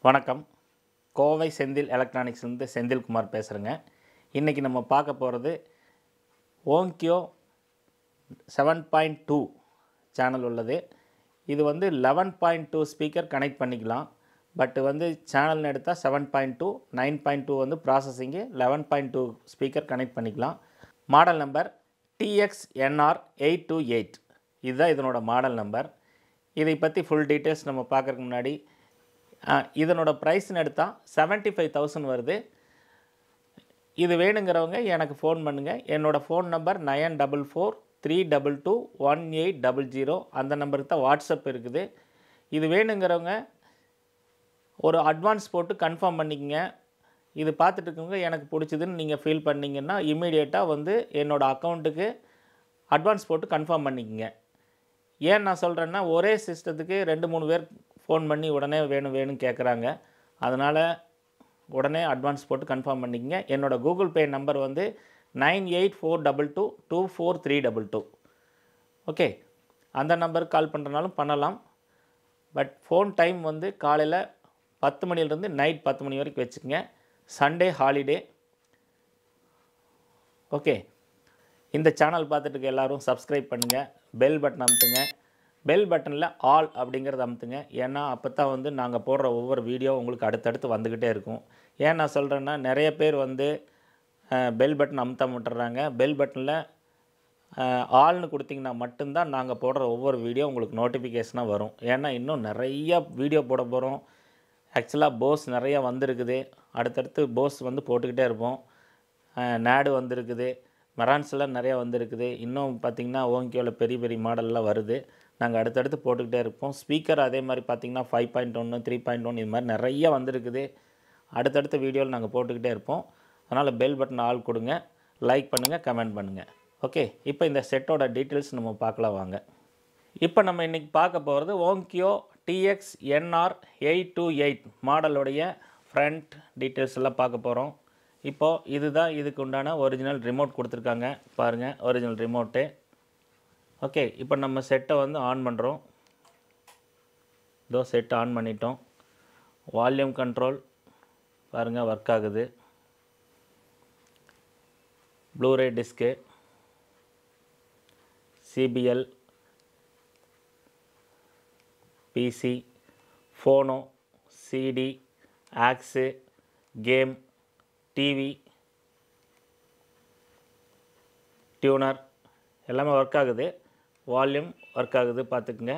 வணக்கம் கோவை செந்தில் எலக்ட்ரானிக்ஸ்லேருந்து செந்தில்குமார் பேசுகிறேங்க இன்றைக்கி நம்ம பார்க்க போகிறது Onkyo seven point two channel உள்ளது இது வந்து eleven point two speaker connect பண்ணிக்கலாம் பட் வந்து சேனல்னு எடுத்தால் seven point two nine point two வந்து processing eleven point two speaker connect பண்ணிக்கலாம் model number TX NR eight two eight இதுதான் இதனோட மாடல் நம்பர் இதை பற்றி ஃபுல் டீட்டெயில்ஸ் நம்ம பார்க்குறதுக்கு முன்னாடி ஆ, இதனோட ப்ரைஸ்னு எடுத்தால் செவன்ட்டி ஃபைவ் தௌசண்ட் வருது இது வேணுங்கிறவங்க எனக்கு ஃபோன் பண்ணுங்கள் என்னோடய phone number nine double four three double two one eight double zero அந்த நம்பருக்கு தான் வாட்ஸ்அப் இருக்குது இது வேணுங்கிறவங்க ஒரு அட்வான்ஸ் போட்டு கன்ஃபார்ம் பண்ணிக்கங்க இது பார்த்துட்டு இருக்கவங்க எனக்கு பிடிச்சதுன்னு நீங்கள் ஃபீல் பண்ணீங்கன்னா இமீடியட்டாக வந்து என்னோடய அக்கௌண்ட்டுக்கு அட்வான்ஸ் போட்டு கன்ஃபார்ம் பண்ணிக்கங்க ஏன் நான் சொல்கிறேன்னா ஒரே சிஸ்டத்துக்கு ரெண்டு மூணு பேர் ஃபோன் பண்ணி உடனே வேணும் வேணும் கேட்குறாங்க அதனால் உடனே அட்வான்ஸ் போட்டு கன்ஃபார்ம் பண்ணிக்கங்க என்னோடய கூகுள் பே நம்பர் வந்து nine eight four double two two four three double two okay அந்த நம்பருக்கு கால் பண்ணுறனாலும் பண்ணலாம் பட் ஃபோன் டைம் வந்து காலையில் பத்து மணிலேருந்து நைட் பத்து மணி வரைக்கும் வச்சுக்கோங்க சண்டே ஹாலிடே ஓகே இந்த சேனல் பார்த்துட்டு இருக்க எல்லாரும் சப்ஸ்கிரைப் பண்ணுங்கள் பெல் பட்டன் அமுத்துங்க பெல் பட்டனில் ஆல் அப்படிங்கிறத அமுத்துங்க ஏன்னா அப்போ தான் வந்து நாங்கள் போடுற ஒவ்வொரு வீடியோ உங்களுக்கு அடுத்தடுத்து வந்துக்கிட்டே இருக்கும் ஏன் நான் சொல்கிறேன்னா நிறைய பேர் வந்து பெல் பட்டன் அமுத்த மாட்டுறாங்க பெல் பட்டனில் ஆல்னு கொடுத்தீங்கன்னா மட்டும்தான் நாங்கள் போடுற ஒவ்வொரு வீடியோ உங்களுக்கு நோட்டிஃபிகேஷனாக வரும் ஏன்னா இன்னும் நிறைய வீடியோ போட போகிறோம் ஆக்சுவலாக போஸ் நிறைய வந்திருக்குது அடுத்தடுத்து போஸ் வந்து போட்டுக்கிட்டே இருப்போம் நேடு வந்திருக்குது மெரான்ஸ்லாம் நிறையா வந்திருக்குது இன்னும் பார்த்திங்கன்னா ஓங்கியோவில் பெரிய பெரிய மாடல்லாம் வருது நாங்கள் அடுத்தடுத்து போட்டுக்கிட்டே இருப்போம் ஸ்பீக்கர் அதே மாதிரி பார்த்திங்கன்னா ஃபைவ் பாயிண்ட் ஒன்று த்ரீ பாயிண்ட் ஒன் இது மாதிரி நிறைய வந்திருக்குது அடுத்தடுத்த வீடியோவில் நாங்கள் போட்டுக்கிட்டே இருப்போம் அதனால் பெல் பட்டன் ஆல் கொடுங்க லைக் பண்ணுங்கள் கமெண்ட் பண்ணுங்கள் ஓகே இப்போ இந்த செட்டோட டீட்டெயில்ஸ் நம்ம பார்க்கலாம் வாங்க இப்போ நம்ம இன்றைக்கி பார்க்க போகிறது Onkyo TX NR eight two eight மாடலுடைய ஃப்ரண்ட் டீட்டெயில்ஸ் எல்லாம் பார்க்க போகிறோம் இப்போது இதுதான் இதுக்கு உண்டான ஒரிஜினல் ரிமோட் கொடுத்துருக்காங்க பாருங்கள் ஒரிஜினல் ரிமோட்டு ஓகே இப்போ நம்ம செட்டை வந்து ஆன் பண்ணுறோம் இதோ செட் ஆன் பண்ணிட்டோம் வால்யூம் கண்ட்ரோல் பாருங்கள் ஒர்க் ஆகுது Blu ray disc CBL PC phono CD aux game TV tuner எல்லாமே ஒர்க் ஆகுது வால்யூம் ஒர்க் ஆகுது பார்த்துக்குங்க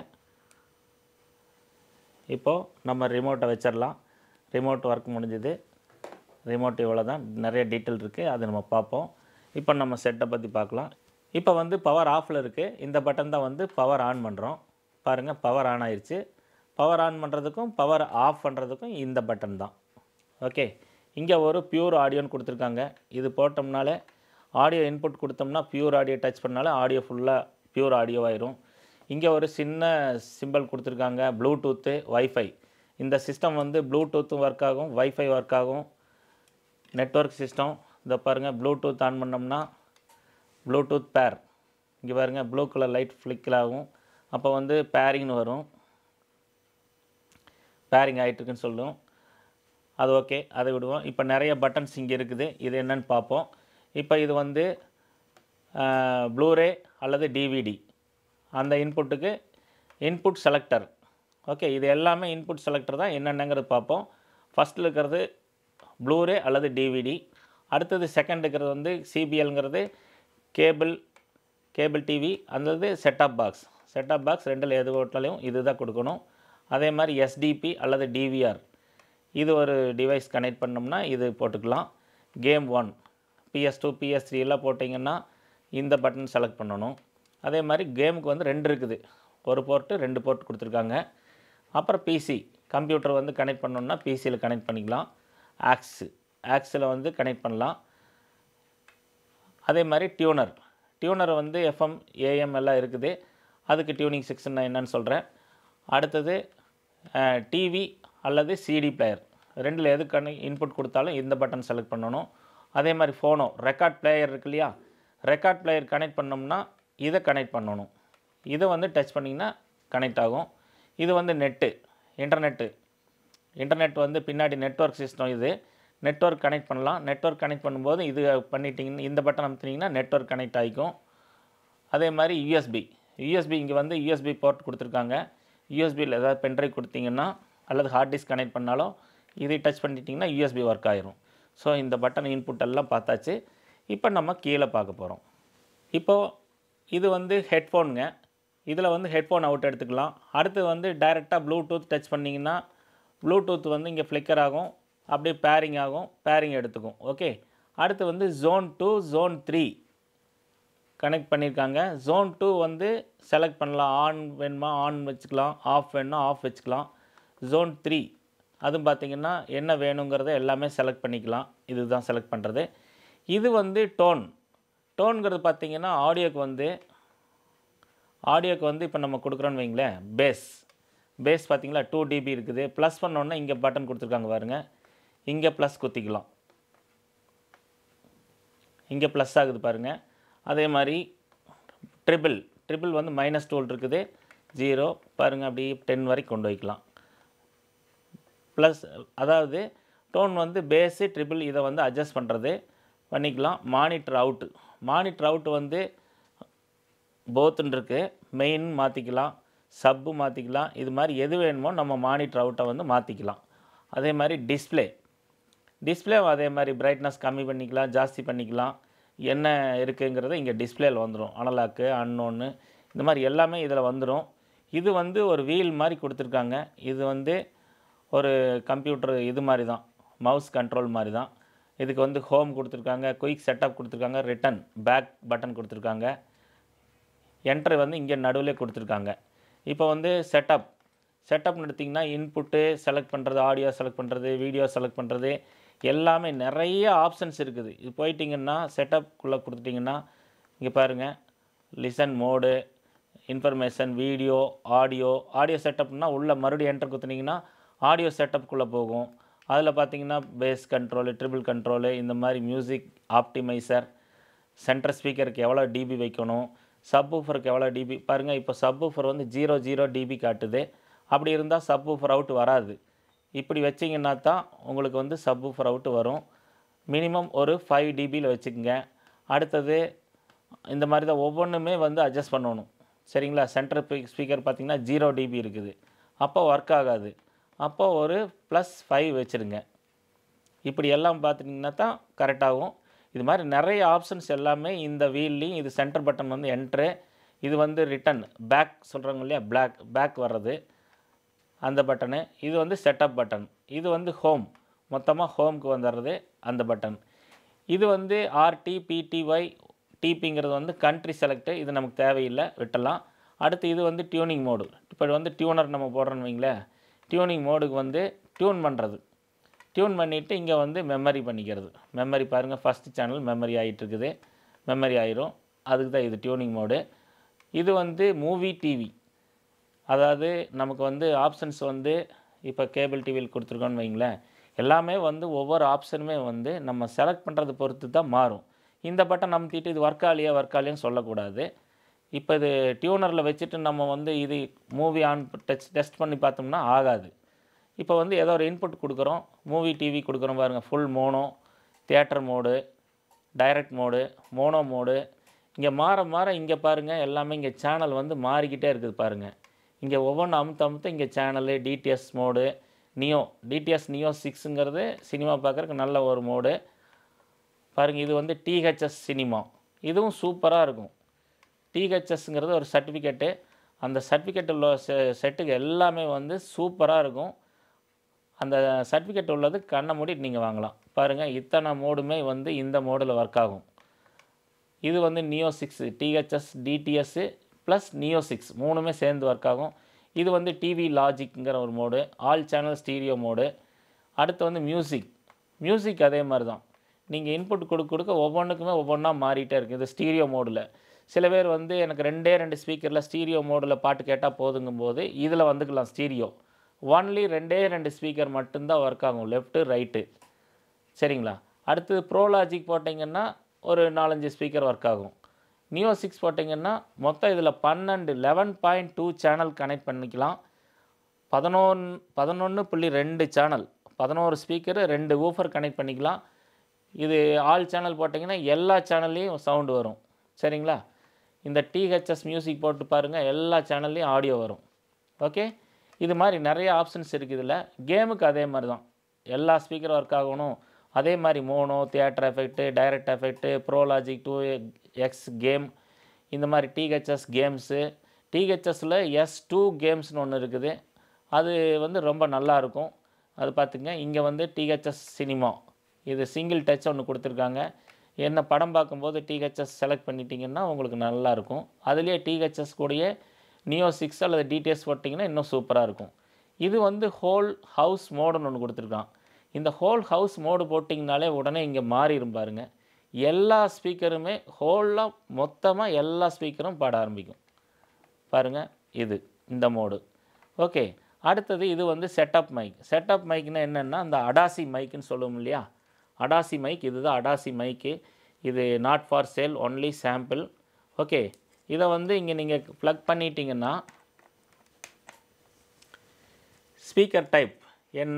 இப்போது நம்ம ரிமோட்டை வச்சிடலாம் ரிமோட் ஒர்க் முடிஞ்சுது ரிமோட் இவ்வளோ தான் நிறைய டீட்டெயில் இருக்குது அதை நம்ம பார்ப்போம் இப்போ நம்ம செட்டை பற்றி பார்க்கலாம் இப்போ வந்து பவர் ஆஃபில் இருக்குது இந்த பட்டன் தான் வந்து பவர் ஆன் பண்ணுறோம் பாருங்கள் பவர் ஆன் ஆயிடுச்சு பவர் ஆன் பண்ணுறதுக்கும் பவர் ஆஃப் பண்ணுறதுக்கும் இந்த பட்டன் தான் ஓகே இங்கே ஒரு பியூர் ஆடியோன்னு கொடுத்துருக்காங்க இது போட்டோம்னாலே ஆடியோ இன்புட் கொடுத்தோம்னா பியூர் ஆடியோ டச் பண்ணாலே ஆடியோ ஃபுல்லாக பியூர் ஆடியோ ஆயிரும் இங்கே ஒரு சின்ன சிம்பிள் கொடுத்துருக்காங்க ப்ளூடூத்து வைஃபை இந்த சிஸ்டம் வந்து ப்ளூடூத்தும் ஒர்க் ஆகும் வைஃபை ஒர்க் ஆகும் நெட்வொர்க் சிஸ்டம் இதை பாருங்கள் ப்ளூடூத் ஆன் பண்ணோம்னா ப்ளூடூத் பேர் இங்கே பாருங்கள் ப்ளூ கலர் லைட் ஃப்ளிக்கில் ஆகும் அப்போ வந்து பேரிங்னு வரும் பேரிங் ஆகிட்டுருக்குன்னு சொல்லும் அது ஓகே அதை விடுவோம் இப்போ நிறைய பட்டன்ஸ் இங்கே இருக்குது இது என்னன்னு பார்ப்போம் இப்போ இது வந்து ப்ளூரே அல்லது டிவிடி அந்த இன்புட்டுக்கு இன்புட் செலக்டர் ஓகே இது எல்லாமே இன்புட் செலக்டர் தான் என்னென்னங்கிறது பார்ப்போம் ஃபஸ்ட்டில் இருக்கிறது ப்ளூரே அல்லது டிவிடி அடுத்தது செகண்ட் இருக்கிறது வந்து சிபிஎல்ங்கிறது கேபிள் கேபிள் டிவி அந்த செட்டாப் பாக்ஸ் செட்டாப் பாக்ஸ் ரெண்டில் எது ஓட்டாலையும் இது தான் கொடுக்கணும் அதே மாதிரி எஸ்டிபி அல்லது டிவிஆர் இது ஒரு டிவைஸ் கனெக்ட் பண்ணோம்னா இது போட்டுக்கலாம் game one PS two PS three எல்லாம் போட்டிங்கன்னா இந்த பட்டன் செலக்ட் பண்ணணும் அதே மாதிரி கேமுக்கு வந்து ரெண்டு இருக்குது ஒரு போர்ட்டு ரெண்டு போர்ட் கொடுத்துருக்காங்க அப்புறம் பிசி கம்ப்யூட்டர் வந்து கனெக்ட் பண்ணோம்னா பிசியில் கனெக்ட் பண்ணிக்கலாம் ஆக்ஸு ஆக்ஸில் வந்து கனெக்ட் பண்ணலாம் அதே மாதிரி டியூனர் டியூனர் வந்து எஃப்எம் ஏஎம் எல்லாம் இருக்குது அதுக்கு டியூனிங் செக்ஷன் நான் என்னன்னு சொல்கிறேன் அடுத்தது டிவி அல்லது சிடி பிளேயர் ரெண்டில் எது கனெ இன்புட் கொடுத்தாலும் இந்த பட்டன் செலக்ட் பண்ணணும் அதே மாதிரி ஃபோனோ ரெக்கார்ட் பிளேயர் இருக்கு இல்லையா ரெக்கார்ட் பிளேயர் கனெக்ட் பண்ணோம்னா இதை கனெக்ட் பண்ணணும் இதை வந்து டச் பண்ணிங்கன்னா கனெக்ட் ஆகும் இது வந்து நெட்டு இன்டர்நெட்டு இன்டர்நெட் வந்து பின்னாடி நெட்வொர்க் சிஸ்டம் இது நெட்வொர்க் கனெக்ட் பண்ணலாம் நெட்வொர்க் கனெக்ட் பண்ணும்போது இது பண்ணிட்டீங்கன்னா இந்த பட்டன் அமுத்துனீங்கன்னா நெட்வொர்க் கனெக்ட் ஆகிக்கும் அதே மாதிரி யூஎஸ்பி யூஎஸ்பி இங்கே வந்து யூஎஸ்பி போர்ட் கொடுத்துருக்காங்க யூஎஸ்பியில் ஏதாவது பென்ட்ரைவ் கொடுத்தீங்கன்னா அல்லது ஹார்ட் டிஸ்க் கனெக்ட் பண்ணாலும் இதை டச் பண்ணிட்டீங்கன்னா யூஎஸ்பி ஒர்க் ஆயிரும் ஸோ இந்த பட்டன் இன்புட் எல்லாம் பார்த்தாச்சு இப்போ நம்ம கீழே பார்க்க போகிறோம் இப்போது இது வந்து ஹெட்ஃபோனுங்க இதில் வந்து ஹெட்ஃபோன் அவுட் எடுத்துக்கலாம் அடுத்து வந்து டைரெக்டாக ப்ளூடூத் டச் பண்ணிங்கன்னா ப்ளூடூத் வந்து இங்கே ஃப்ளிக்கர் ஆகும் அப்படியே பேரிங் ஆகும் பேரிங் எடுத்துக்கும் ஓகே அடுத்து வந்து zone two zone three connect பண்ணியிருக்காங்க ஜோன் டூ வந்து செலக்ட் பண்ணலாம் ஆன் வேணுமா ஆன் வச்சுக்கலாம் ஆஃப் வேணுமா ஆஃப் வச்சுக்கலாம் ஜோன் த்ரீ அதுவும் பார்த்திங்கன்னா என்ன வேணுங்கிறத எல்லாமே செலக்ட் பண்ணிக்கலாம் இதுதான் செலக்ட் பண்ணுறது இது வந்து டோன் டோன்கிறது பார்த்திங்கன்னா ஆடியோக்கு வந்து ஆடியோக்கு வந்து இப்போ நம்ம கொடுக்குறோன்னு வைங்களேன் பேஸ் பேஸ் பார்த்தீங்களா டூ டிபி இருக்குது ப்ளஸ் பண்ணோன்னே இங்கே பட்டன் கொடுத்துருக்காங்க பாருங்க இங்கே ப்ளஸ் குத்திக்கலாம் இங்கே ப்ளஸ் ஆகுது பாருங்கள் அதே மாதிரி ட்ரிபிள் ட்ரிபிள் வந்து மைனஸ் டூல் இருக்குது ஜீரோ பாருங்கள் அப்படி டென் வரைக்கும் கொண்டு வைக்கலாம் ப்ளஸ் அதாவது டோன் வந்து பேஸு ட்ரிபிள் இதை வந்து அட்ஜஸ்ட் பண்ணுறது பண்ணிக்கலாம் மானிட்டர் அவுட்டு மானிட்டர் அவுட் வந்து போத்துன்னு இருக்குது மெயின் மாற்றிக்கலாம் சப்பு மாற்றிக்கலாம் இது மாதிரி எது வேணுமோ நம்ம மானிட்டர் அவுட்டை வந்து மாற்றிக்கலாம் அதே மாதிரி டிஸ்ப்ளே டிஸ்ப்ளே அதே மாதிரி பிரைட்னஸ் கம்மி பண்ணிக்கலாம் ஜாஸ்தி பண்ணிக்கலாம் என்ன இருக்குங்கிறத இங்கே டிஸ்ப்ளேயில் வந்துடும் அனலாக்கு அன்னொன்று இந்த மாதிரி எல்லாமே இதில் வந்துடும் இது வந்து ஒரு வீல் மாதிரி கொடுத்துருக்காங்க இது வந்து ஒரு கம்ப்யூட்டர் இது மாதிரி தான் மவுஸ் கண்ட்ரோல் மாதிரி தான் இதுக்கு வந்து ஹோம் கொடுத்துருக்காங்க குயிக் செட்டப் கொடுத்துருக்காங்க ரிட்டன் பேக் பட்டன் கொடுத்துருக்காங்க என்ட்ரு வந்து இங்கே நடுவில் கொடுத்துருக்காங்க இப்போ வந்து செட்டப் செட்டப்னு எடுத்திங்கன்னா இன்புட்டு செலக்ட் பண்ணுறது ஆடியோ செலக்ட் பண்ணுறது வீடியோ செலக்ட் பண்ணுறது எல்லாமே நிறைய ஆப்ஷன்ஸ் இருக்குது இது போயிட்டிங்கன்னா செட்டப்குள்ளே கொடுத்துட்டிங்கன்னா இங்கே பாருங்கள் listen mode information video audio audio செட்டப்னா உள்ளே மறுபடியும் என்டர் குத்துனீங்கன்னா ஆடியோ செட்டப்குள்ளே போகும் அதில் பார்த்தீங்கன்னா பேஸ் கண்ட்ரோலு ட்ரிபிள் கண்ட்ரோலு இந்த மாதிரி மியூசிக் ஆப்டிமைசர் சென்டர் ஸ்பீக்கருக்கு எவ்வளோ டிபி வைக்கணும் சப்வூஃபருக்கு எவ்வளோ டிபி பாருங்கள் இப்போ சப்வூஃபர் வந்து ஜீரோ ஜீரோ டிபி காட்டுது அப்படி இருந்தால் சப்வூஃபர் அவுட் வராது இப்படி வச்சிங்கன்னா தான் உங்களுக்கு வந்து சப்வூஃபர் அவுட் வரும் மினிமம் ஒரு ஃபைவ் டிபியில் வச்சுக்கோங்க அடுத்தது இந்த மாதிரி தான் ஒவ்வொன்றுமே வந்து அட்ஜஸ்ட் பண்ணணும் சரிங்களா சென்டர் ஸ்பீக்கர் பார்த்தீங்கன்னா ஜீரோ டிபி இருக்குது அப்போ ஒர்க் ஆகாது அப்போ ஒரு ப்ளஸ் ஃபைவ் வச்சுருங்க இப்படி எல்லாம் பார்த்துட்டிங்கன்னா தான் கரெக்டாகும் இது மாதிரி நிறைய ஆப்ஷன்ஸ் எல்லாமே இந்த வீல்லையும் இது சென்டர் பட்டன் வந்து என்ட்ரு இது வந்து ரிட்டன் பேக் சொல்கிறாங்க இல்லையா பிளாக் பேக் வர்றது அந்த பட்டனு இது வந்து செட்டப் பட்டன் இது வந்து ஹோம் மொத்தமாக ஹோம்க்கு வந்துடுறது அந்த பட்டன் இது வந்து ஆர்டி பிடிஒய் டிபிங்கிறது வந்து கண்ட்ரி செலக்ட்டு இது நமக்கு தேவையில்லை விட்டலாம் அடுத்து இது வந்து டியூனிங் மோடு இப்போ வந்து டியூனர் நம்ம போடுறோன்னு வைங்களேன் டியூனிங் மோடுக்கு வந்து டியூன் பண்ணுறது டியூன் பண்ணிவிட்டு இங்கே வந்து மெமரி பண்ணிக்கிறது மெமரி பாருங்கள் ஃபஸ்ட்டு சேனல் மெமரி ஆகிட்டு இருக்குது மெமரி ஆயிரும் அதுக்கு தான் இது டியூனிங் மோடு இது வந்து மூவி டிவி அதாவது நமக்கு வந்து ஆப்ஷன்ஸ் வந்து இப்போ கேபிள் டிவியில் கொடுத்துருக்கோன்னு வைங்களேன் எல்லாமே வந்து ஒவ்வொரு ஆப்ஷனுமே வந்து நம்ம செலக்ட் பண்ணுறது பொறுத்து தான் மாறும் இந்த பட்டன் அமுத்திட்டு இது ஒர்க் ஆலியா ஒர்க் ஆலியான்னு சொல்லக்கூடாது இப்போ இது டியூனரில் வச்சுட்டு நம்ம வந்து இது மூவி ஆன் டச் டெஸ்ட் பண்ணி பார்த்தோம்னா ஆகாது இப்போ வந்து ஏதோ ஒரு இன்புட் கொடுக்குறோம் மூவி டிவி கொடுக்குறோம் பாருங்கள் full mono theatre mode direct mode mono mode இங்கே மாற மாற இங்கே பாருங்கள் எல்லாமே இங்கே சேனல் வந்து மாறிக்கிட்டே இருக்குது பாருங்கள் இங்கே ஒவ்வொன்றும் அமுத்த அமுத்த இங்கே channel DTS mode Neo DTS Neo சிக்ஸுங்கிறது சினிமா பார்க்குறக்கு நல்ல ஒரு மோடு பாருங்கள் இது வந்து டிஹெச்எஸ் சினிமா இதுவும் சூப்பராக இருக்கும் டிஹெச்எஸ்ங்கிறது ஒரு சர்டிஃபிகேட்டு அந்த சர்டிஃபிகேட் உள்ள செ செட்டுக்கு எல்லாமே வந்து சூப்பராக இருக்கும் அந்த சர்டிஃபிகேட் உள்ளது கண்ணை மூடிட்டு நீங்கள் வாங்கலாம் பாருங்கள் இத்தனை மோடுமே வந்து இந்த மோடில் ஒர்க் ஆகும் இது வந்து Neo six DHS DTS plus Neo six மூணுமே சேர்ந்து ஒர்க் ஆகும் இது வந்து டிவி லாஜிக்ங்கிற ஒரு mode all channel stereo mode அடுத்து வந்து மியூசிக் மியூசிக் அதே மாதிரி தான் நீங்கள் இன்புட் கொடுக்க கொடுக்க ஒவ்வொன்றுக்குமே ஒவ்வொன்றா மாறிட்டே இருக்குது இது ஸ்டீரியோ மோடில் சில பேர் வந்து எனக்கு ரெண்டே ரெண்டு ஸ்பீக்கரில் ஸ்டீரியோ மோடில் பாட்டு கேட்டால் போதுங்கும்போது இதில் வந்துக்கலாம் ஸ்டீரியோ ஒன்லி ரெண்டே ரெண்டு ஸ்பீக்கர் மட்டும்தான் ஒர்க் ஆகும் லெஃப்ட்டு ரைட்டு சரிங்களா அடுத்தது ப்ரோ லாஜிக் போட்டிங்கன்னா ஒரு நாலஞ்சு ஸ்பீக்கர் ஒர்க் ஆகும் நியோ சிக்ஸ் போட்டிங்கன்னா மொத்தம் இதில் பன்னெண்டு eleven point two channel connect பண்ணிக்கலாம் பதினொன்று பதினொன்று புள்ளி ரெண்டு சேனல் பதினோரு ஸ்பீக்கரு ரெண்டு ஊஃபர் கனெக்ட் பண்ணிக்கலாம் இது ஆல் சேனல் போட்டிங்கன்னா எல்லா சேனல்லையும் சவுண்டு வரும் சரிங்களா இந்த டிஹெச்எஸ் மியூசிக் போட்டு பாருங்கள் எல்லா சேனல்லையும் ஆடியோ வரும் ஓகே இது மாதிரி நிறைய ஆப்ஷன்ஸ் இருக்குது இதில் கேமுக்கு அதே மாதிரி தான் எல்லா ஸ்பீக்கர் ஒர்க் ஆகணும் அதே மாதிரி mono theatre effect direct effect Pro Logic two x game இந்த மாதிரி டிஹெச்எஸ் கேம்ஸு டிஹெச்எஸில் எஸ் டூ கேம்ஸ்னு ஒன்று இருக்குது அது வந்து ரொம்ப நல்லா இருக்கும் அது பார்த்துங்க இங்கே வந்து டிஹெச்எஸ் சினிமா இது சிங்கிள் டச் ஒன்று கொடுத்துருக்காங்க என்ன படம் பார்க்கும்போது டிஹெச்எஸ் செலக்ட் பண்ணிட்டீங்கன்னா உங்களுக்கு நல்லா இருக்கும் அதுலேயே டிஹெச்எஸ் கூடயே நியோ சிக்ஸ் அல்லது டிடிஎஸ் போட்டிங்கன்னா இன்னும் சூப்பராக இருக்கும் இது வந்து ஹோல் ஹவுஸ் மோடுன்னு ஒன்று கொடுத்துருக்கான் இந்த ஹோல் ஹவுஸ் மோடு போட்டிங்கனாலே உடனே இங்கே மாறிடும் பாருங்க எல்லா ஸ்பீக்கருமே ஹோலாக மொத்தமாக எல்லா ஸ்பீக்கரும் பாட ஆரம்பிக்கும் பாருங்கள் இது இந்த மோடு ஓகே அடுத்தது இது வந்து செட்டப் மைக் செட்டப் மைக்னா என்னென்னா அந்த அடாசி மைக்குன்னு சொல்லுவோம் இல்லையா அடாசி மைக் இதுதான் அடாசி மைக்கு இது not for sale only sample okay இதை வந்து இங்கே நீங்கள் ப்ளக் பண்ணிட்டீங்கன்னா ஸ்பீக்கர் டைப் என்ன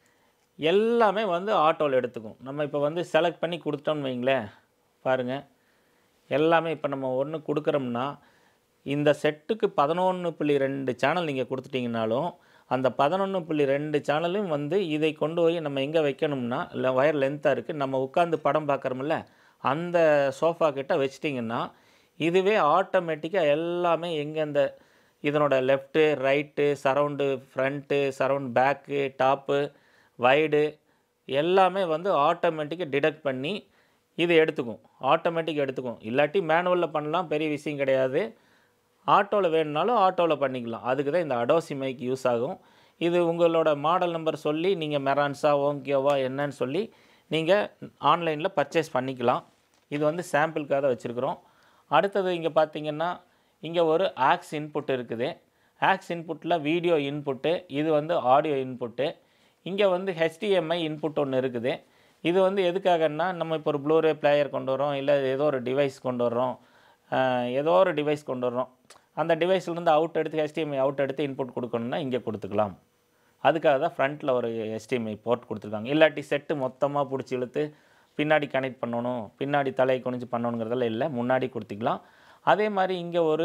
எல்லாமே வந்து ஆட்டோவில் எடுத்துக்கும் நம்ம இப்போ வந்து செலக்ட் பண்ணி கொடுத்தோம்னு வைங்களேன் பாருங்கள் எல்லாமே இப்போ நம்ம ஒன்று கொடுக்குறோம்னா இந்த செட்டுக்கு பதினொன்று புள்ளி ரெண்டு சேனல் நீங்கள் கொடுத்துட்டீங்கனாலும் அந்த பதினொன்று புள்ளி ரெண்டு சேனலும் வந்து இதை கொண்டு போய் நம்ம எங்கே வைக்கணும்னா இல்லை வயர் லென்த்தாக இருக்குது நம்ம உட்காந்து படம் பார்க்குறோம்ல அந்த சோஃபா கிட்ட வச்சிட்டிங்கன்னா இதுவே ஆட்டோமேட்டிக்காக எல்லாமே எங்கே இந்த இதனோட left right surround front surround back top wide எல்லாமே வந்து ஆட்டோமேட்டிக்காக டிடெக்ட் பண்ணி இது எடுத்துக்கும் ஆட்டோமேட்டிக் எடுத்துக்கும் இல்லாட்டி மேனுவலில் பண்ணலாம் பெரிய விஷயம் கிடையாது ஆட்டோவில் வேணும்னாலும் ஆட்டோவில் பண்ணிக்கலாம் அதுக்கு தான் இந்த அடோசி மைக் யூஸ் ஆகும் இது உங்களோட மாடல் நம்பர் சொல்லி நீங்கள் மெரான்ஸா ஓங்கியோவா என்னன்னு சொல்லி நீங்கள் ஆன்லைனில் பர்ச்சேஸ் பண்ணிக்கலாம் இது வந்து சாம்பிளுக்காக தான் வச்சுருக்குறோம் அடுத்தது இங்கே பார்த்தீங்கன்னா இங்கே ஒரு ஆக்ஸ் இன்புட் இருக்குது ஆக்ஸ் இன்புட்டில் வீடியோ இன்புட்டு இது வந்து ஆடியோ இன்புட்டு இங்கே வந்து ஹெச்டிஎம்ஐ இன்புட் ஒன்று இருக்குது இது வந்து எதுக்காகன்னா நம்ம இப்போ ஒரு ப்ளூரே பிளேயர் கொண்டு வரோம் இல்லை ஏதோ ஒரு டிவைஸ் கொண்டு வர்றோம் ஆஹ் ஏதோ ஒரு டிவைஸ் கொண்டு வர்றோம் அந்த டிவைஸ்லேருந்து அவுட் எடுத்து HDMI அவுட் எடுத்து இன்புட் கொடுக்கணும்னா இங்கே கொடுத்துக்கலாம் அதுக்காக தான் ஃப்ரண்ட்டில் ஒரு HDMI போர்ட் கொடுத்துருக்காங்க இல்லாட்டி செட்டு மொத்தமாக பிடிச்சி இழுத்து பின்னாடி கனெக்ட் பண்ணணும் பின்னாடி தலையை குனிஞ்சு பண்ணணுங்கிறதெல்லாம் இல்லை முன்னாடி கொடுத்துக்கலாம் அதே மாதிரி இங்கே ஒரு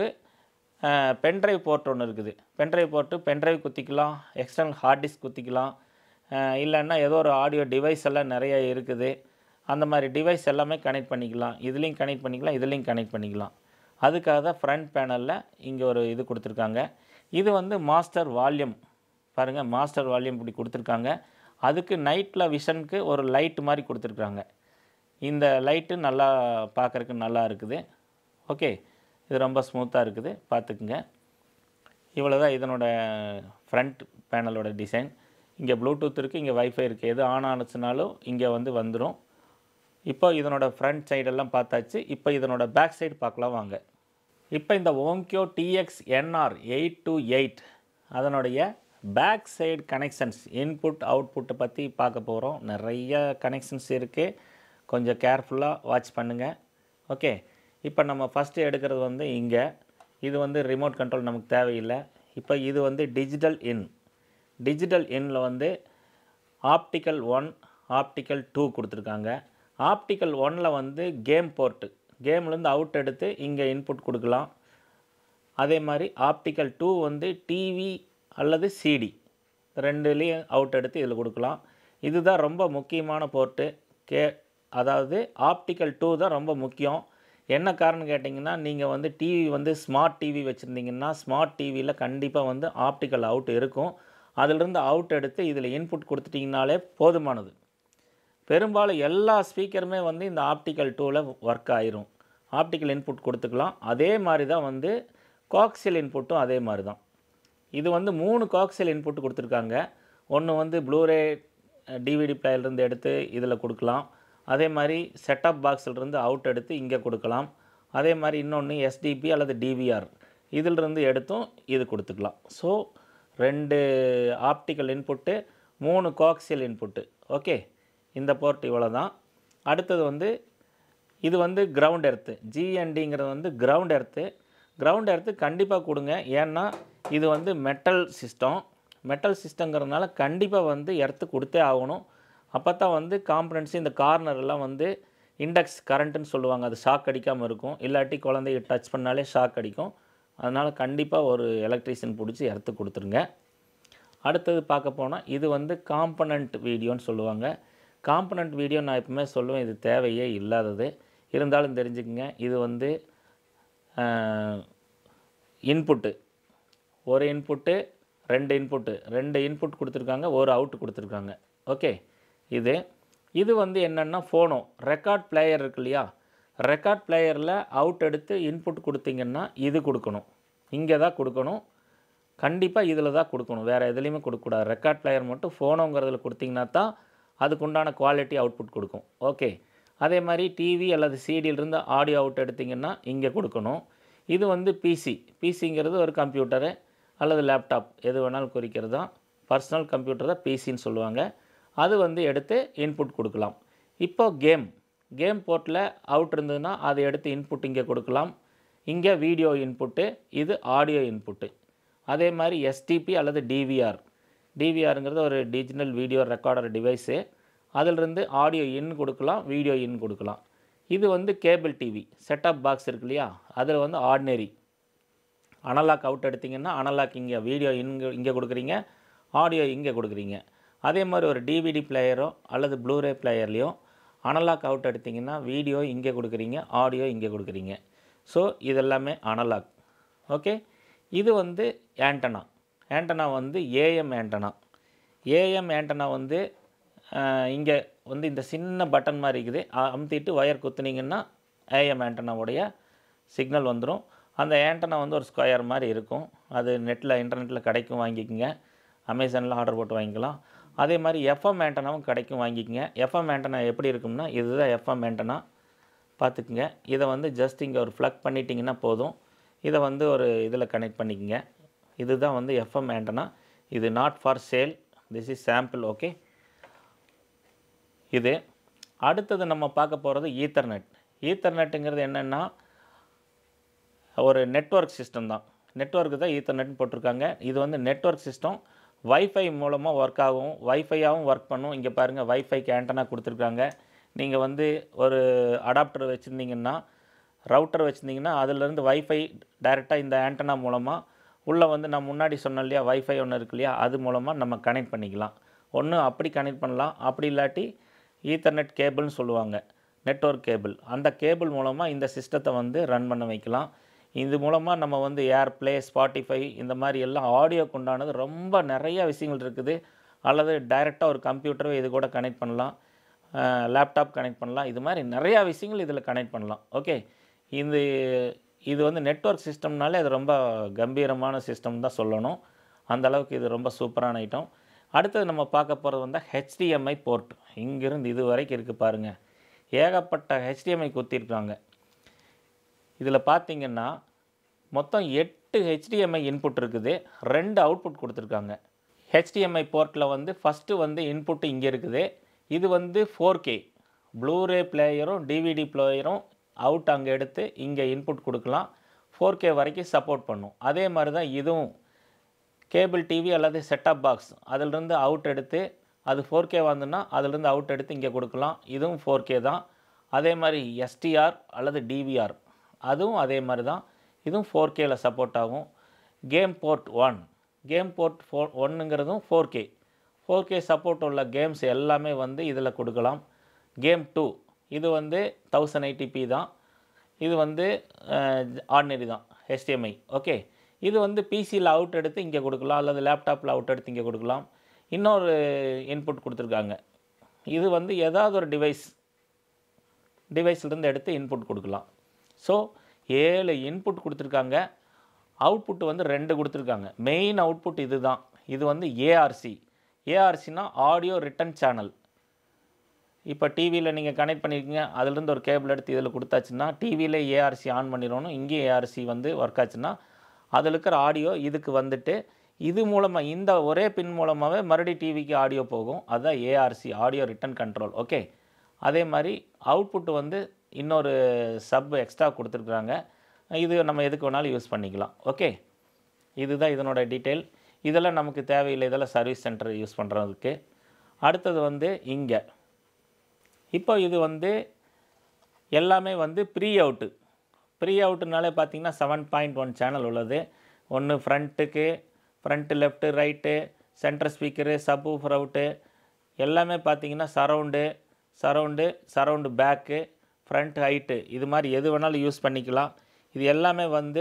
பென்ட்ரைவ் போர்ட் ஒன்று இருக்குது பென்ட்ரைவ் போர்ட்டு பென்ட்ரைவ் குத்திக்கலாம் எக்ஸ்டர்னல் ஹார்ட் டிஸ்க் குத்திக்கலாம் அஹ் இல்லைன்னா ஏதோ ஒரு ஆடியோ டிவைஸ் எல்லாம் நிறைய இருக்குது அந்த மாதிரி டிவைஸ் எல்லாமே கனெக்ட் பண்ணிக்கலாம் இதுலேயும் கனெக்ட் பண்ணிக்கலாம் இதுலேயும் கனெக்ட் பண்ணிக்கலாம் அதுக்காக தான் ஃப்ரண்ட் பேனலில் இங்கே ஒரு இது கொடுத்துருக்காங்க இது வந்து மாஸ்டர் வால்யூம் பாருங்கள் மாஸ்டர் வால்யூம் இப்படி கொடுத்துருக்காங்க அதுக்கு நைட்டில் விஷனுக்கு ஒரு லைட் மாதிரி கொடுத்துருக்காங்க இந்த லைட்டு நல்லா பார்க்குறக்கு நல்லா இருக்குது ஓகே இது ரொம்ப ஸ்மூத்தாக இருக்குது பார்த்துக்குங்க இவ்வளோ தான் இதனோட ஃப்ரண்ட் பேனலோட டிசைன் இங்கே ப்ளூடூத் இருக்குது இங்கே வைஃபை இருக்குது எது ஆன் ஆனுச்சுனாலும் இங்கே வந்து வந்துடும் இப்போ இதனோட ஃப்ரண்ட் சைடெல்லாம் பார்த்தாச்சு இப்போ இதனோட பேக் சைடு பார்க்கலாம் வாங்க இப்போ இந்த Onkyo TX NR eight two eight அதனுடைய பேக் சைடு கனெக்ஷன்ஸ் இன்புட் அவுட்புட்டை பற்றி பார்க்க போகிறோம் நிறைய கனெக்ஷன்ஸ் இருக்குது கொஞ்சம் கேர்ஃபுல்லாக வாட்ச் பண்ணுங்கள் ஓகே இப்போ நம்ம ஃபஸ்ட்டு எடுக்கிறது வந்து இங்கே இது வந்து ரிமோட் கண்ட்ரோல் நமக்கு தேவையில்லை இப்போ இது வந்து டிஜிட்டல் இன் டிஜிட்டல் இன்ல வந்து ஆப்டிக்கல் ஒன் ஆப்டிக்கல் டூ கொடுத்துருக்காங்க ஆப்டிக்கல் ஒன்னில் வந்து கேம் போர்ட்டு கேம்லேருந்து அவுட் எடுத்து இங்கே இன்புட் கொடுக்கலாம் அதே மாதிரி ஆப்டிக்கல் டூ வந்து டிவி அல்லது சிடி ரெண்டுலேயும் அவுட் எடுத்து இதில் கொடுக்கலாம் இதுதான் ரொம்ப முக்கியமான போர்ட்டு கே அதாவது ஆப்டிக்கல் டூ தான் ரொம்ப முக்கியம் என்ன காரணம் கேட்டிங்கன்னா நீங்கள் வந்து டிவி வந்து ஸ்மார்ட் டிவி வச்சுருந்தீங்கன்னா ஸ்மார்ட் டிவியில் கண்டிப்பாக வந்து ஆப்டிக்கல் அவுட் இருக்கும் அதிலிருந்து அவுட் எடுத்து இதில் இன்புட் கொடுத்துட்டிங்கனாலே போதுமானது பெரும்பாலும் எல்லா ஸ்பீக்கருமே வந்து இந்த ஆப்டிக்கல் டூவில் ஒர்க் ஆயிரும் ஆப்டிக்கல் இன்புட் கொடுத்துக்கலாம் அதே மாதிரி தான் வந்து காக்சியல் இன்புட்டும் அதே மாதிரி தான் இது வந்து மூணு காக்சியல் இன்புட் கொடுத்துருக்காங்க ஒன்று வந்து ப்ளூரே டிவிடி பிளேயர்லேருந்து எடுத்து இதில் கொடுக்கலாம் அதே மாதிரி செட்டப் பாக்ஸிலிருந்து அவுட் எடுத்து இங்கே கொடுக்கலாம் அதே மாதிரி இன்னொன்று எஸ்டிபி அல்லது டிவிஆர் இதிலிருந்து எடுத்தும் இது கொடுத்துக்கலாம் ஸோ ரெண்டு ஆப்டிக்கல் இன்புட்டு மூணு கோக்சியல் இன்புட்டு ஓகே இந்த போர்ட் இவ்வளோ தான் அடுத்தது வந்து இது வந்து கிரவுண்ட் எர்த்து ஜிஎன்டிங்கிறது வந்து கிரவுண்ட் எர்த்து கிரவுண்ட் எர்த்து கண்டிப்பாக கொடுங்க ஏன்னா இது வந்து மெட்டல் சிஸ்டம் மெட்டல் சிஸ்டங்கிறதுனால கண்டிப்பாக வந்து எர்த்து கொடுத்தே ஆகணும் அப்போ தான் வந்து காம்பனன்ட்ஸ் இந்த கார்னர் எல்லாம் வந்து இண்டக்ஸ் கரண்ட்டுன்னு சொல்லுவாங்க அது ஷாக் அடிக்காமல் இருக்கும் இல்லாட்டி குழந்தைய டச் பண்ணாலே ஷாக் அடிக்கும் அதனால் கண்டிப்பாக ஒரு எலக்ட்ரீஷியன் பிடிச்சி எர்த்து கொடுத்துருங்க அடுத்தது பார்க்க போனால் இது வந்து காம்பனண்ட் வீடியோன்னு சொல்லுவாங்க காம்பனண்ட் வீடியோ நான் எப்பவுமே சொல்லுவேன் இது தேவையே இல்லாதது இருந்தாலும் தெரிஞ்சுக்கங்க இது வந்து இன்புட்டு ஒரு இன்புட்டு ரெண்டு இன்புட்டு ரெண்டு இன்புட் கொடுத்துருக்காங்க ஒரு அவுட் கொடுத்துருக்காங்க ஓகே இது இது வந்து என்னென்னா ஃபோனோ ரெக்கார்ட் பிளேயர் இருக்கு இல்லையா ரெக்கார்ட் பிளேயரில் அவுட் எடுத்து இன்புட் கொடுத்தீங்கன்னா இது கொடுக்கணும் இங்கே தான் கொடுக்கணும் கண்டிப்பாக இதில் தான் கொடுக்கணும் வேறு எதுலேயுமே கொடுக்கக்கூடாது ரெக்கார்ட் பிளேயர் மட்டும் ஃபோனோங்கிறதுல கொடுத்தீங்கன்னா தான் அதுக்குண்டான குவாலிட்டி அவுட்புட் கொடுக்கும் ஓகே அதே மாதிரி டிவி அல்லது சிடியிலிருந்து ஆடியோ அவுட் எடுத்திங்கன்னா இங்கே கொடுக்கணும் இது வந்து பிசி பிசிங்கிறது ஒரு கம்ப்யூட்டரு அல்லது லேப்டாப் எது வேணாலும் குறிக்கிறது தான் பர்சனல் கம்ப்யூட்டர் தான் பிசின்னு சொல்லுவாங்க அது வந்து எடுத்து இன்புட் கொடுக்கலாம் இப்போ கேம் கேம் போர்ட்டில் அவுட் இருந்ததுன்னா அதை எடுத்து இன்புட் இங்கே கொடுக்கலாம் இங்கே வீடியோ இன்புட்டு இது ஆடியோ இன்புட்டு அதே மாதிரி எஸ்டிபி அல்லது டிவிஆர் டிவிஆருங்கிறது ஒரு டிஜிட்டல் வீடியோ ரெக்கார்டர் டிவைஸு அதிலிருந்து ஆடியோ இன் கொடுக்கலாம் வீடியோ இன் கொடுக்கலாம் இது வந்து கேபிள் டிவி செட்டப் பாக்ஸ் இருக்கு இல்லையா அதில் வந்து ஆர்டினரி அனலாக் அவுட் எடுத்திங்கன்னா அனலாக் இங்கே வீடியோ இங்கே இங்கே கொடுக்குறீங்க ஆடியோ இங்கே கொடுக்குறீங்க அதே மாதிரி ஒரு டிவிடி பிளேயரோ அல்லது ப்ளூரே பிளேயர்லேயோ அனலாக் அவுட் எடுத்திங்கன்னா வீடியோ இங்கே கொடுக்குறீங்க ஆடியோ இங்கே கொடுக்குறீங்க ஸோ இதெல்லாமே அனலாக் ஓகே இது வந்து ஆண்டனா ஆண்டனா வந்து ஏஎம் ஆண்டனா ஏஎம் ஆண்டனா வந்து இங்கே வந்து இந்த சின்ன பட்டன் மாதிரி இருக்குது அ- அமுத்திட்டு ஒயர் குத்துனீங்கன்னா ஏஎம் ஆண்டனாவுடைய சிக்னல் வந்துடும் அந்த ஆண்டனா வந்து ஒரு ஸ்கொயர் மாதிரி இருக்கும் அது நெட்டில் இன்டர்நெட்டில் கிடைக்கும் வாங்கிக்கோங்க அமேசானில் ஆர்டர் போட்டு வாங்கிக்கலாம் அதே மாதிரி எஃப்எம் ஆண்டனாவும் கிடைக்கும் வாங்கிக்கோங்க எஃப்எம் ஆண்டனா எப்படி இருக்கும்னா இதுதான் எஃப்எம் ஆண்டனா பார்த்துக்குங்க இதை வந்து ஜஸ்ட் இங்கே ஒரு ப்ளக் பண்ணிட்டீங்கன்னா போதும் இதை வந்து ஒரு இதில் கனெக்ட் பண்ணிக்கங்க இதுதான் வந்து எஃப்எம் ஆண்டனா இது not for sale this is sample okay இது அடுத்தது நம்ம பார்க்க போகிறது ஈத்தர்நெட் ஈத்தர்நெட்டுங்கிறது என்னென்னா ஒரு நெட்வொர்க் சிஸ்டம் தான் நெட்வொர்க்கு தான் ஈத்தர்நெட்னு போட்டிருக்காங்க இது வந்து நெட்வொர்க் சிஸ்டம் வைஃபை மூலமாக ஒர்க் ஆகும் வைஃபையாகவும் ஒர்க் பண்ணும் இங்கே பாருங்கள் வைஃபைக்கு ஆண்டனா கொடுத்துருக்காங்க நீங்கள் வந்து ஒரு அடாப்டர் வச்சுருந்தீங்கன்னா ரவுட்டர் வச்சுருந்தீங்கன்னா அதுலேருந்து வைஃபை டைரெக்டாக இந்த ஆண்டனா மூலமாக உள்ளே வந்து நான் முன்னாடி சொன்னேன் இல்லையா வைஃபை ஒன்று இருக்கு இல்லையா அது மூலமாக நம்ம கனெக்ட் பண்ணிக்கலாம் ஒன்று அப்படி கனெக்ட் பண்ணலாம் அப்படி இல்லாட்டி ஈத்தர்நெட் கேபிள்னு சொல்லுவாங்க நெட்வொர்க் கேபிள் அந்த கேபிள் மூலமாக இந்த சிஸ்டத்தை வந்து ரன் பண்ண வைக்கலாம் இது மூலமாக நம்ம வந்து ஏர்ப்ளே ஸ்பாட்டிஃபை இந்த மாதிரி எல்லாம் ஆடியோக்கு உண்டானது ரொம்ப நிறைய விஷயங்கள் இருக்குது அல்லது டைரெக்டாக ஒரு கம்ப்யூட்டரோ இது கூட கனெக்ட் பண்ணலாம் லேப்டாப் கனெக்ட் பண்ணலாம் இது மாதிரி நிறையா விஷயங்கள் இதில் கனெக்ட் பண்ணலாம் ஓகே இது இது வந்து நெட்வொர்க் சிஸ்டம்னாலே அது ரொம்ப கம்பீரமான சிஸ்டம் தான் சொல்லணும் அந்த அளவுக்கு இது ரொம்ப சூப்பரான ஐட்டம் அடுத்தது நம்ம பார்க்க போகிறது வந்து ஹெச்டிஎம்ஐ போர்ட் இங்கிருந்து இது வரைக்கும் இருக்குது பாருங்கள் ஏகப்பட்ட ஹெச்டிஎம்ஐ குத்திருக்காங்க இதில் பார்த்தீங்கன்னா மொத்தம் எட்டு ஹெச்டிஎம்ஐ இன்புட் இருக்குது ரெண்டு அவுட்புட் கொடுத்துருக்காங்க ஹெச்டிஎம்ஐ போர்ட்டில் வந்து ஃபஸ்ட்டு வந்து இன்புட் இங்கே இருக்குது இது வந்து ஃபோர் கே ப்ளூரே பிளேயரும் டிவிடி பிளேயரும் அவுட் அங்கே எடுத்து இங்கே இன்புட் கொடுக்கலாம் ஃபோர் கே வரைக்கும் சப்போர்ட் பண்ணும் அதே மாதிரி தான் இதுவும் கேபிள் டிவி அல்லது செட்டப் பாக்ஸ் அதிலிருந்து அவுட் எடுத்து அது ஃபோர் கே வந்துன்னா அதிலிருந்து அவுட் எடுத்து இங்கே கொடுக்கலாம் இதுவும் ஃபோர் கே தான் அதே மாதிரி எஸ்டிஆர் அல்லது டிவிஆர் அதுவும் அதே மாதிரி தான் இதுவும் ஃபோர் கேல சப்போர்ட் ஆகும் game port one game port four ஒன்றுங்கிறதும் four K four K support உள்ள கேம்ஸ் எல்லாமே வந்து இதில் கொடுக்கலாம் கேம் டூ இது வந்து தௌசண்ட் எயிட்டிபி தான் இது வந்து ஆர்டினரி தான் HDMI ஓகே இது வந்து பிசியில் அவுட் எடுத்து இங்கே கொடுக்கலாம் அல்லது லேப்டாப்பில் அவுட் எடுத்து இங்கே கொடுக்கலாம் இன்னொரு இன்புட் கொடுத்துருக்காங்க இது வந்து ஏதாவது ஒரு டிவைஸ் டிவைஸ்லேருந்து எடுத்து இன்புட் கொடுக்கலாம் ஸோ ஏழு இன்புட் கொடுத்துருக்காங்க அவுட்புட் வந்து ரெண்டு கொடுத்துருக்காங்க மெயின் அவுட்புட் இது தான் இது வந்து ஏஆர்சி ஏஆர்சினா ஆடியோ ரிட்டன் சேனல் இப்போ டிவியில் நீங்கள் கனெக்ட் பண்ணியிருக்கீங்க அதுலேருந்து ஒரு கேபிள் எடுத்து இதில் கொடுத்தாச்சுன்னா டிவியில் ஏஆர்சி ஆன் பண்ணிடணும் இங்கே ஏஆர்சி வந்து ஒர்க் ஆச்சுன்னா அதில் இருக்கிற ஆடியோ இதுக்கு வந்துட்டு இது மூலமாக இந்த ஒரே பின் மூலமாகவே மறுபடி டிவிக்கு ஆடியோ போகும் அதுதான் ARC audio return control okay அதே மாதிரி அவுட்புட் வந்து இன்னொரு சப் எக்ஸ்ட்ரா கொடுத்துருக்குறாங்க இது நம்ம எதுக்கு வேணாலும் யூஸ் பண்ணிக்கலாம் ஓகே இதுதான் இதனோட டீட்டெயில் இதெல்லாம் நமக்கு தேவையில்லை இதெல்லாம் சர்வீஸ் சென்டர் யூஸ் பண்ணுறதுக்கு அடுத்தது வந்து இங்கே இப்போ இது வந்து எல்லாமே வந்து ப்ரீ அவுட்டு ப்ரீ அவுட்டுனாலே பார்த்தீங்கன்னா செவன் பாயிண்ட் ஒன் சேனல் உள்ளது ஒன்று ஃப்ரண்ட்டுக்கு front left right centre speaker subwoofer out எல்லாமே பார்த்தீங்கன்னா surround surround surround back front height இது மாதிரி எது வேணாலும் யூஸ் பண்ணிக்கலாம் இது எல்லாமே வந்து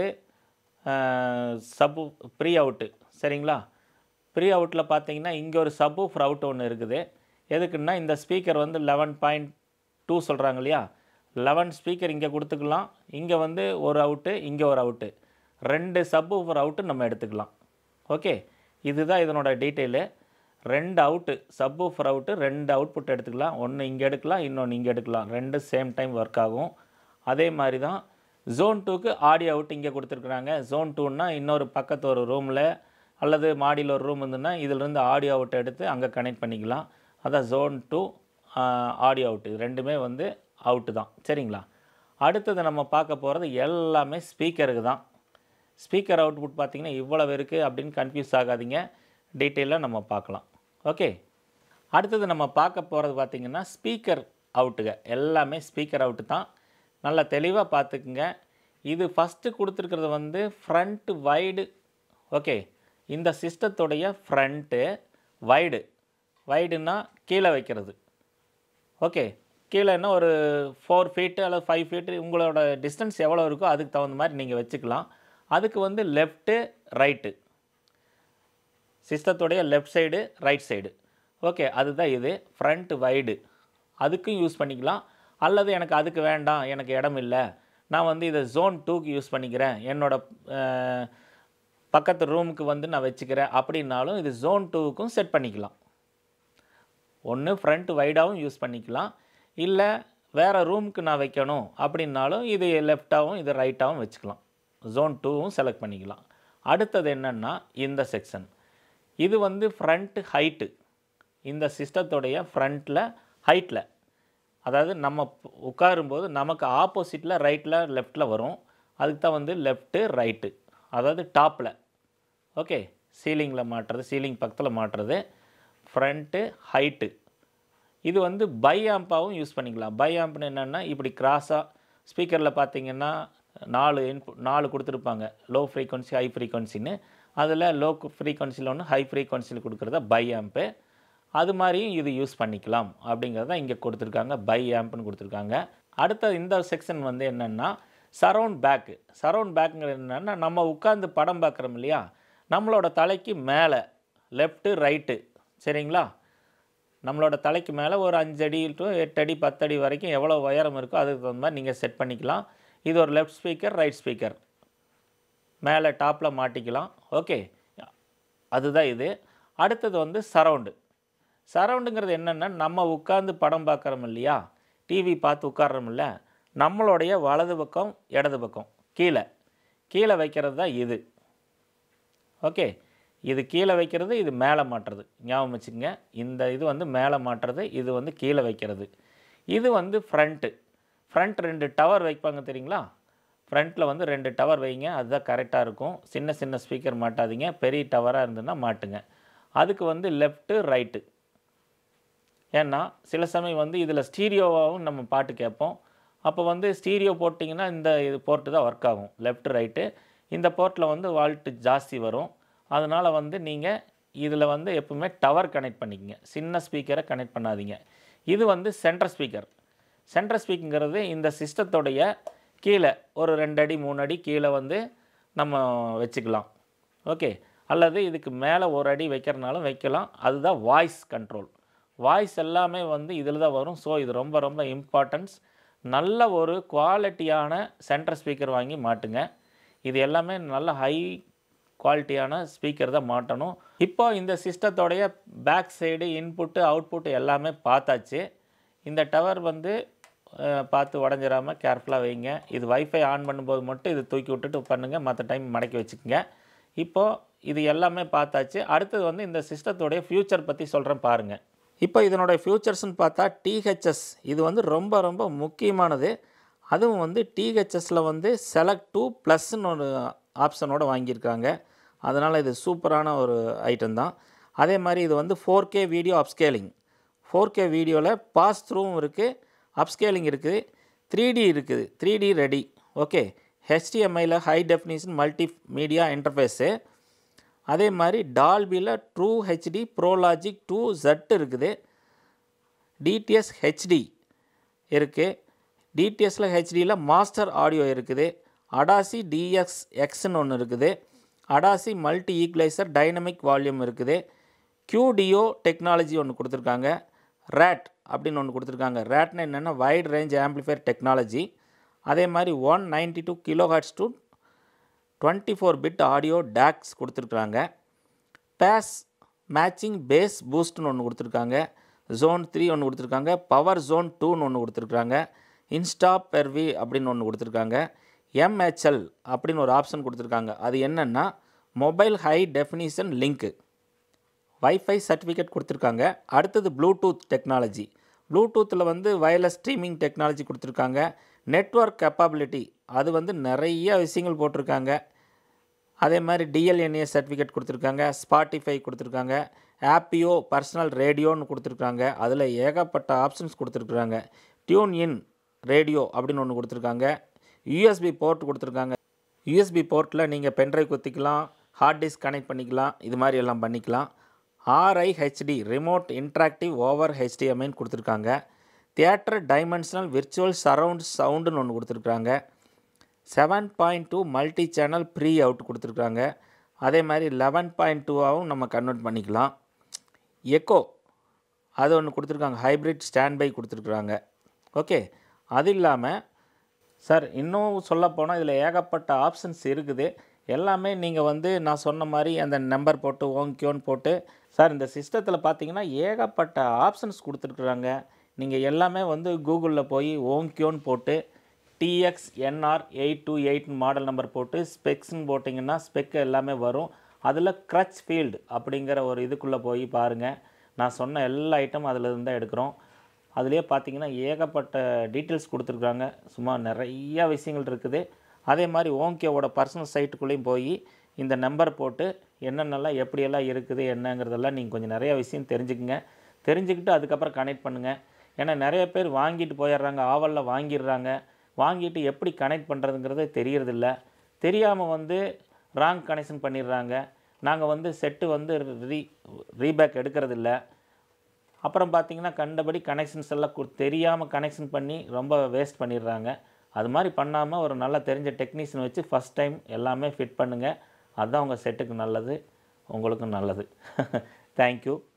சப்பு ப்ரீ அவுட்டு சரிங்களா ப்ரீ அவுட்டில் பார்த்தீங்கன்னா இங்கே ஒரு சப் ஊஃபர் அவுட் ஒன்று இருக்குது எதுக்குன்னா இந்த ஸ்பீக்கர் வந்து லெவன் பாயிண்ட் டூ சொல்கிறாங்க இல்லையா லெவன் ஸ்பீக்கர் இங்கே கொடுத்துக்கலாம் இங்கே வந்து ஒரு அவுட்டு இங்கே ஒரு அவுட்டு ரெண்டு சப் ஊஃபர் அவுட்டு நம்ம எடுத்துக்கலாம் ஓகே இதுதான் இதனோட டீட்டெயிலு ரெண்டு அவுட்டு சப் ஊஃபர் அவுட்டு ரெண்டு அவுட்புட் எடுத்துக்கலாம் ஒன்று இங்கே எடுக்கலாம் இன்னொன்று இங்கே எடுக்கலாம் ரெண்டு சேம் டைம் ஒர்க் ஆகும் அதே மாதிரி தான் ஜோன் டூக்கு ஆடியோ அவுட் இங்கே கொடுத்துருக்குறாங்க ஜோன் டூன்னா இன்னொரு பக்கத்து ஒரு ரூமில் அல்லது மாடியில் ஒரு ரூம் இருந்துன்னா இதிலிருந்து ஆடியோ அவுட் எடுத்து அங்கே கனெக்ட் பண்ணிக்கலாம் அதான் ஜோன் டூ ஆடியோ அவுட் இது ரெண்டுமே வந்து அவுட்டு தான் சரிங்களா அடுத்தது நம்ம பார்க்க போகிறது எல்லாமே ஸ்பீக்கருக்கு தான் ஸ்பீக்கர் அவுட்புட் பார்த்திங்கன்னா இவ்வளவு இருக்குது அப்படின்னு கன்ஃபியூஸ் ஆகாதீங்க டீட்டெயிலாக நம்ம பார்க்கலாம் ஓகே அடுத்தது நம்ம பார்க்க போகிறது பார்த்திங்கன்னா ஸ்பீக்கர் அவுட்டுங்க எல்லாமே ஸ்பீக்கர் அவுட்டு தான் நல்லா தெளிவாக பார்த்துக்குங்க இது ஃபஸ்ட்டு கொடுத்துருக்கிறது வந்து ஃப்ரண்ட் வைடு ஓகே இந்த சிஸ்டத்துடைய ஃப்ரண்ட்டு வைடு வைடுன்னா கீழே வைக்கிறது ஓகே கீழேன்னா ஒரு ஃபோர் ஃபீட்டு அல்லது ஃபைவ் ஃபீட்டு உங்களோட டிஸ்டன்ஸ் எவ்வளோ இருக்கோ அதுக்கு தகுந்த மாதிரி நீங்கள் வச்சுக்கலாம் அதுக்கு வந்து லெஃப்ட்டு ரைட்டு சிஸ்டத்துடைய left side right side okay அதுதான் இது ஃப்ரண்ட் வைடு அதுக்கும் யூஸ் பண்ணிக்கலாம் அல்லது எனக்கு அதுக்கு வேண்டாம் எனக்கு இடம் இல்லை நான் வந்து இதை ஜோன் டூக்கு யூஸ் பண்ணிக்கிறேன் என்னோட அஹ், பக்கத்து ரூமுக்கு வந்து நான் வச்சுக்கிறேன் அப்படின்னாலும் இது ஜோன் டூவுக்கும் செட் பண்ணிக்கலாம் ஒன்று ஃப்ரண்ட் வைடாகவும் யூஸ் பண்ணிக்கலாம் இல்லை வேறு ரூமுக்கு நான் வைக்கணும் அப்படின்னாலும் இது லெஃப்டாகவும் இது ரைட்டாகவும் வச்சுக்கலாம் ஜோன் டூவும் செலக்ட் பண்ணிக்கலாம் அடுத்தது என்னென்னா இந்த செக்ஷன் இது வந்து ஃப்ரண்ட் ஹைட்டு இந்த சிஸ்டத்துடைய ஃப்ரண்ட்டில் ஹைட்டில் அதாவது நம்ம ப- உட்காரும்போது நமக்கு ஆப்போசிட்டில் ரைட்டில் லெஃப்ட்டில் வரும் அதுக்கு தான் வந்து லெஃப்ட்டு ரைட்டு அதாவது டாப்பில் ஓகே சீலிங்கில் மாட்டுறது சீலிங் பக்கத்தில் மாட்டுறது ஃப்ரண்ட்டு ஹைட்டு இது வந்து பை ஆம்பாவும் யூஸ் பண்ணிக்கலாம் பை ஆம்ப்னு என்னென்னா இப்படி கிராஸாக ஸ்பீக்கரில் பார்த்தீங்கன்னா நாலு இன்பு நாலு கொடுத்துருப்பாங்க லோ ஃப்ரீக்வன்சி ஹை ஃப்ரீக்வன்சின்னு அதில் லோ ஃப்ரீக்வன்சியில் ஒன்று ஹை ஃப்ரீக்வன்சியில் கொடுக்குறத பை ஆம்ப்பு அது மாதிரியும் இது யூஸ் பண்ணிக்கலாம் அப்படிங்கிறத இங்கே கொடுத்துருக்காங்க பை ஆம்ப்னு கொடுத்துருக்காங்க அடுத்த இந்த செக்ஷன் வந்து என்னென்னா சரவுண்ட் பேக்கு சரவுண்ட் பேக்குங்கிறது என்னென்னா நம்ம உட்காந்து படம் பார்க்குறோம் இல்லையா நம்மளோட தலைக்கு மேலே லெஃப்ட்டு ரைட்டு சரிங்களா நம்மளோட தலைக்கு மேலே ஒரு அஞ்சு அடி டு எட்டு அடி பத்து அடி வரைக்கும் எவ்வளோ உயரம் இருக்கோ அதுக்கு தகுந்த மாதிரி நீங்கள் செட் பண்ணிக்கலாம் இது ஒரு லெஃப்ட் ஸ்பீக்கர் ரைட் ஸ்பீக்கர் மேலே டாப்பில் மாட்டிக்கலாம் ஓகே அதுதான் இது அடுத்தது வந்து சரவுண்டு சரவுண்டுங்கிறது என்னென்னா நம்ம உட்காந்து படம் பார்க்குறோம் இல்லையா டிவி பார்த்து உட்கார்றோம்ல நம்மளுடைய வலது பக்கம் இடது பக்கம் கீழே கீழே வைக்கிறது தான் இது ஓகே இது கீழே வைக்கிறது இது மேலே மாட்டுறது ஞாபகம் வச்சுக்கங்க இந்த இது வந்து மேலே மாட்டுறது இது வந்து கீழே வைக்கிறது இது வந்து ஃப்ரண்ட்டு ஃப்ரண்ட் ரெண்டு டவர் வைப்பாங்க தெரியுங்களா ஃப்ரண்ட்டில் வந்து ரெண்டு டவர் வைங்க அதுதான் கரெக்டாக இருக்கும் சின்ன சின்ன ஸ்பீக்கர் மாட்டாதீங்க பெரிய டவராக இருந்ததுன்னா மாட்டுங்க அதுக்கு வந்து லெஃப்ட்டு ரைட்டு ஏன்னா சில சமயம் வந்து இதில் ஸ்டீரியோவாகவும் நம்ம பாட்டு கேட்போம் அப்போ வந்து ஸ்டீரியோ போட்டிங்கன்னா இந்த இது போர்ட்டு தான் ஒர்க் ஆகும் லெஃப்ட் ரைட்டு இந்த போர்ட்டில் வந்து வால்ட்டு ஜாஸ்தி வரும் அதனால் வந்து நீங்கள் இதில் வந்து எப்பவுமே டவர் கனெக்ட் பண்ணிக்கங்க சின்ன ஸ்பீக்கரை கனெக்ட் பண்ணாதீங்க இது வந்து சென்ட்ரல் ஸ்பீக்கர் சென்ட்ரல் ஸ்பீக்குங்கிறது இந்த சிஸ்டத்துடைய கீழே ஒரு ரெண்டு அடி மூணு அடி கீழே வந்து நம்ம வச்சுக்கலாம் ஓகே அல்லது இதுக்கு மேலே ஒரு அடி வைக்கிறனாலும் வைக்கலாம் அதுதான் வாய்ஸ் கண்ட்ரோல் வாய்ஸ் எல்லாமே வந்து இதில் தான் வரும் ஸோ இது ரொம்ப ரொம்ப இம்பார்ட்டன்ஸ் நல்ல ஒரு குவாலிட்டியான சென்டர் ஸ்பீக்கர் வாங்கி மாட்டுங்க இது எல்லாமே நல்ல ஹை குவாலிட்டியான ஸ்பீக்கர் தான் மாட்டணும் இப்போ இந்த சிஸ்டத்தோடைய பேக் சைடு இன்புட்டு அவுட்புட் எல்லாமே பார்த்தாச்சு இந்த டவர் வந்து அஹ், பார்த்து உடஞ்சிராமல் கேர்ஃபுல்லாக வைங்க இது வைஃபை ஆன் பண்ணும்போது மட்டும் இது தூக்கி விட்டுட்டு பண்ணுங்கள் மற்ற டைம் மடக்கி வச்சுக்கோங்க இப்போது இது எல்லாமே பார்த்தாச்சு அடுத்தது வந்து இந்த சிஸ்டத்தோடைய ஃப்யூச்சர் பற்றி சொல்கிறேன் பாருங்கள் இப்போ இதனுடைய ஃப்யூச்சர்ஸ்னு பார்த்தா டிஹெச்எஸ் இது வந்து ரொம்ப ரொம்ப முக்கியமானது அதுவும் வந்து டிஹெச்எஸில் வந்து செலக்ட் டூ ப்ளஸ்ன்னு ஒரு ஆப்ஷனோட வாங்கியிருக்காங்க அதனால் இது சூப்பரான ஒரு ஐட்டம் தான் அதே மாதிரி இது வந்து four K video upscaling four K வீடியோவில் பாஸ் த்ரூவும் இருக்குது அப்ஸ்கேலிங் இருக்குது த்ரீ டி இருக்குது த்ரீ டி ரெடி ஓகே ஹெச்டிஎம்ஐயில் high definition multimedia interface அதே மாதிரி டால்பியில் ட்ரூ ஹெச்டி ப்ரோலாஜிக் டூ ஜட் இருக்குது டிடிஎஸ் ஹெச்டி இருக்குது டிடிஎஸில் ஹெச்டியில் மாஸ்டர் ஆடியோ இருக்குது அடாசி டிஎக்ஸ் எக்ஸ்னு ஒன்று இருக்குது Audyssey multi equaliser dynamic volume இருக்குது QDO டெக்னாலஜி ஒன்று கொடுத்துருக்காங்க ரேட் அப்படின்னு ஒன்று கொடுத்துருக்காங்க ரேட்னா என்னென்னா வைட் ரேஞ்ச் ஆம்ப்ளிஃபையர் டெக்னாலஜி அதே மாதிரி one ninety two kilo hertz to twenty four bit audio DACs கொடுத்துருக்குறாங்க பேஸ் மேட்சிங் பேஸ் பூஸ்ட்னு ஒன்று கொடுத்துருக்காங்க ஜோன் த்ரீ ஒன்று கொடுத்துருக்காங்க பவர் ஜோன் டூன்னு ஒன்று கொடுத்துருக்காங்க இன்ஸ்டா பெர்வி அப்படின்னு ஒன்று கொடுத்துருக்காங்க எம்ஹெச்எல் அப்படின்னு ஒரு ஆப்ஷன் கொடுத்துருக்காங்க அது என்னென்னா mobile high definition link wifi certificate கொடுத்துருக்காங்க அடுத்தது ப்ளூடூத் டெக்னாலஜி ப்ளூடூத்தில் வந்து வயர்லெஸ் ஸ்ட்ரீமிங் டெக்னாலஜி கொடுத்துருக்காங்க நெட்வொர்க் கெப்பாபிலிட்டி அது வந்து நிறைய விஷயங்கள் போட்டிருக்காங்க அதே மாதிரி டிஎல்என்ஏ சர்டிஃபிகேட் கொடுத்துருக்காங்க ஸ்பாட்டிஃபை கொடுத்துருக்காங்க ஆப்பியோ பர்சனல் ரேடியோன்னு கொடுத்துருக்காங்க அதில் ஏகப்பட்ட ஆப்ஷன்ஸ் கொடுத்துருக்குறாங்க டியூன் இன் ரேடியோ அப்படின்னு ஒன்று கொடுத்துருக்காங்க யூஎஸ்பி போர்ட் கொடுத்துருக்காங்க யூஎஸ்பி போர்ட்டில் நீங்கள் பென்ட்ரைவ் குத்திக்கலாம் ஹார்ட் டிஸ்க் கனெக்ட் பண்ணிக்கலாம் இது மாதிரி எல்லாம் பண்ணிக்கலாம் ஆர்ஐஹெச்டி ரிமோட் இன்ட்ராக்டிவ் ஓவர் ஹெச்டிஎம்ஐன்னு கொடுத்துருக்காங்க தியேட்டர் டைமென்ஷனல் விர்ச்சுவல் சரவுண்ட் சவுண்டுன்னு ஒன்று கொடுத்துருக்காங்க seven point two multi channel pre out கொடுத்துருக்காங்க அதே மாதிரி லெவன் பாயிண்ட் டூவாகவும் நம்ம கன்வெர்ட் பண்ணிக்கலாம் எக்கோ அது ஒன்று கொடுத்துருக்காங்க ஹைப்ரிட் ஸ்டாண்ட் பை கொடுத்துருக்குறாங்க ஓகே அது இல்லாமல் சார் இன்னும் சொல்லப்போனால் இதில் ஏகப்பட்ட ஆப்ஷன்ஸ் இருக்குது எல்லாமே நீங்கள் வந்து நான் சொன்ன மாதிரி அந்த நம்பர் போட்டு ஓங்கியோன்னு போட்டு சார் இந்த சிஸ்டத்தில் பார்த்தீங்கன்னா ஏகப்பட்ட ஆப்ஷன்ஸ் கொடுத்துருக்குறாங்க நீங்கள் எல்லாமே வந்து கூகுளில் போய் ஓங்கியோன்னு போட்டு TX NR eight two eight model number போட்டு ஸ்பெக்ஸ்ன்னு போட்டிங்கன்னா ஸ்பெக் எல்லாமே வரும் அதில் க்ரச் ஃபீல்டு அப்படிங்கிற ஒரு இதுக்குள்ளே போய் பாருங்கள் நான் சொன்ன எல்லா ஐட்டமும் அதில் இருந்து தான் எடுக்கிறோம் அதுலேயே பார்த்தீங்கன்னா ஏகப்பட்ட டீட்டெயில்ஸ் கொடுத்துருக்குறாங்க சும்மா நிறைய விஷயங்கள் இருக்குது அதே மாதிரி ஓங்கியோவோட பர்சனல் சைட்டுக்குள்ளேயும் போய் இந்த நம்பர் போட்டு என்னென்னலாம் எப்படியெல்லாம் இருக்குது என்னங்கிறதெல்லாம் நீங்கள் கொஞ்சம் நிறைய விஷயம் தெரிஞ்சுக்குங்க தெரிஞ்சுக்கிட்டு அதுக்கப்புறம் கனெக்ட் பண்ணுங்கள் ஏன்னா நிறைய பேர் வாங்கிட்டு போயிடுறாங்க ஆவலில் வாங்கிடுறாங்க வாங்கிட்டு எப்படி கனெக்ட் பண்ணுறதுங்கிறதே தெரியறதில்ல தெரியாமல் வந்து ராங் கனெக்ஷன் பண்ணிடுறாங்க நாங்கள் வந்து செட்டு வந்து ரீ ரீபேக் எடுக்கிறதில்ல அப்புறம் பார்த்தீங்கன்னா கண்டபடி கனெக்ஷன்ஸ் எல்லாம் கு தெரியாமல் கனெக்ஷன் பண்ணி ரொம்ப வேஸ்ட் பண்ணிடுறாங்க அது மாதிரி பண்ணாமல் ஒரு நல்ல தெரிஞ்ச டெக்னீஷியன் வச்சு ஃபஸ்ட் டைம் எல்லாமே ஃபிட் பண்ணுங்கள் அதுதான் உங்கள் செட்டுக்கு நல்லது உங்களுக்கும் நல்லது தேங்க்யூ